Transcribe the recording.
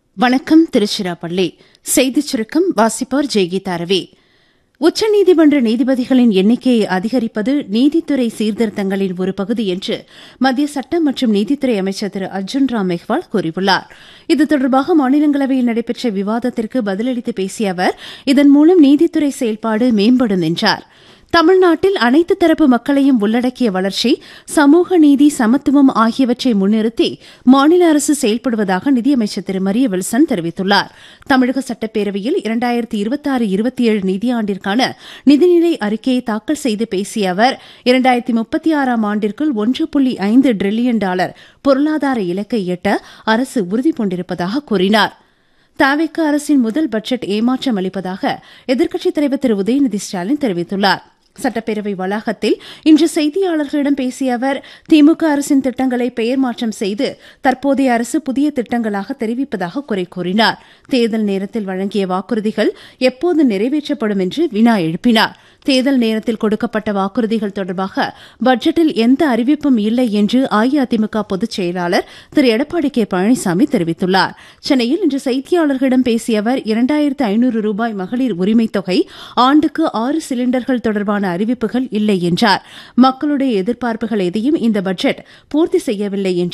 வணக்கம் திருச்சிராப்பள்ளி செய்திச் சுருக்கம் வாசிப்போர் ஜெய்கீதா ரவி உச்சநீதிமன்ற நீதிபதிகளின் எண்ணிக்கையை அதிகரிப்பது நீதித்துறை சீர்திருத்தங்களின் ஒரு பகுதி என்று மத்திய சட்டம் மற்றும் நீதித்துறை அமைச்சர் திரு அர்ஜுன் ராம் மெஹ்வால் கூறியுள்ளார் இது தொடர்பாக மாநிலங்களவையில் நடைபெற்ற விவாதத்திற்கு பதிலளித்து பேசிய அவர் இதன் மூலம் நீதித்துறை செயல்பாடு மேம்படும் என்றார் தமிழ்நாட்டில் அனைத்து தரப்பு மக்களையும் உள்ளடக்கிய வளர்ச்சி சமூக நீதி சமத்துவம் ஆகியவற்றை முன்னிறுத்தி மாநில அரசு செயல்படுவதாக நிதியமைச்சர் திரு மரிய வில்சன் தெரிவித்துள்ளார் தமிழக சட்டப்பேரவையில் இரண்டாயிரத்தி இருபத்தாறு இருபத்தி ஏழு நிதியாண்டிற்கான நிதிநிலை அறிக்கையை தாக்கல் செய்து பேசிய அவர் இரண்டாயிரத்தி முப்பத்தி ஆறாம் ஆண்டிற்குள் ஒன்று புள்ளி ஐந்து டிரில்லியன் டாலர் பொருளாதார இலக்கை எட்ட அரசு உறுதிபூண்டிருப்பதாக கூறினாா் தாவேக்க அரசின் முதல் பட்ஜெட் ஏமாற்றம் அளிப்பதாக எதிர்க்கட்சித் தலைவர் திரு உதயநிதி ஸ்டாலின் தெரிவித்துள்ளார் சட்டப்பேரவை வளாகத்தில் இன்று செய்தியாளர்களிடம் பேசிய அவர் திமுக அரசின் திட்டங்களை பெயர் மாற்றம் செய்து தற்போதைய அரசு புதிய திட்டங்களாக தெரிவிப்பதாக குறை கூறினார் தேர்தல் நேரத்தில் வழங்கிய வாக்குறுதிகள் எப்போது நிறைவேற்றப்படும் என்று வினா எழுப்பினார் தேர்தல் நேரத்தில் கொடுக்கப்பட்ட வாக்குறுதிகள் தொடர்பாக பட்ஜெட்டில் எந்த அறிவிப்பும் இல்லை என்று அஇஅதிமுக பொதுச் செயலாளர் திரு எடப்பாடி கே பழனிசாமி தெரிவித்துள்ளார் சென்னையில் இன்று செய்தியாளர்களிடம் பேசிய அவர் இரண்டாயிரத்து ஐநூறு ரூபாய் மகளிர் உரிமைத் தொகை ஆண்டுக்கு ஆறு சிலிண்டர்கள் தொடர்பான அறிவிப்புகள் இல்லை என்றார் மக்களுடைய எதிர்பார்ப்புகள் எதையும் இந்த பட்ஜெட் பூர்த்தி செய்யவில்லை என்று